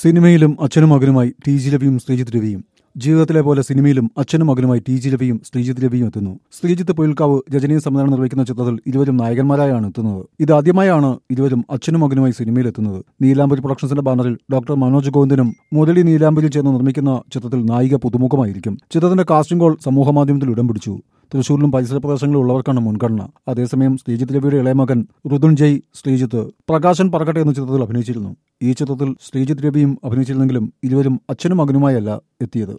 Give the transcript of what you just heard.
സിനിമയിലും അച്ഛനും മകനുമായി ടി ജി രവിയും ശ്രീജിത്ത് രവിയും ജീവിതത്തിലെ പോലെ സിനിമയിലും അച്ഛനും മകനുമായി ടി ജി രവിയും ശ്രീജിത്ത് രവിയും എത്തുന്നു ശ്രീജിത്ത് പൊയിൽക്കാവ് രജനീ സംവിധാനം നിർവഹിക്കുന്ന ചിത്രത്തിൽ ഇരുവരും നായകന്മാരായാണ് എത്തുന്നത് ഇതാദ്യമായാണ് ഇരുവരും അച്ഛനും മകനുമായി സിനിമയിൽ എത്തുന്നത് നീലാംബരി പ്രൊഡക്ഷൻസിന്റെ ബാനറിൽ ഡോക്ടർ മനോജ് ഗോവിന്ദനും മുരളി നീലാംബരി ചേർന്ന് നിർമ്മിക്കുന്ന ചിത്രത്തിൽ നായിക പുതുമുഖമായിരിക്കും ചിത്രത്തിന്റെ കാസ്റ്റിംഗ് കോൾ സമൂഹമാധ്യമത്തിൽ ഇടം പിടിച്ചു തൃശൂരിലും പരിസര പ്രദേശങ്ങളിലും ഉള്ളവർക്കാണ് മുൻഗണന അതേസമയം ശ്രീജിത്ത് രവിയുടെ ഇളയമകൻ ഋതുഞ്ജയ് ശ്രീജിത്ത് പ്രകാശൻ പറക്കട്ടെ എന്ന ചിത്രത്തിൽ അഭിനയിച്ചിരുന്നു ഈ ചിത്രത്തിൽ ശ്രീജിത്ത് രവിയും അഭിനയിച്ചിരുന്നെങ്കിലും ഇരുവരും അച്ഛനും മകനുമായല്ല എത്തിയത്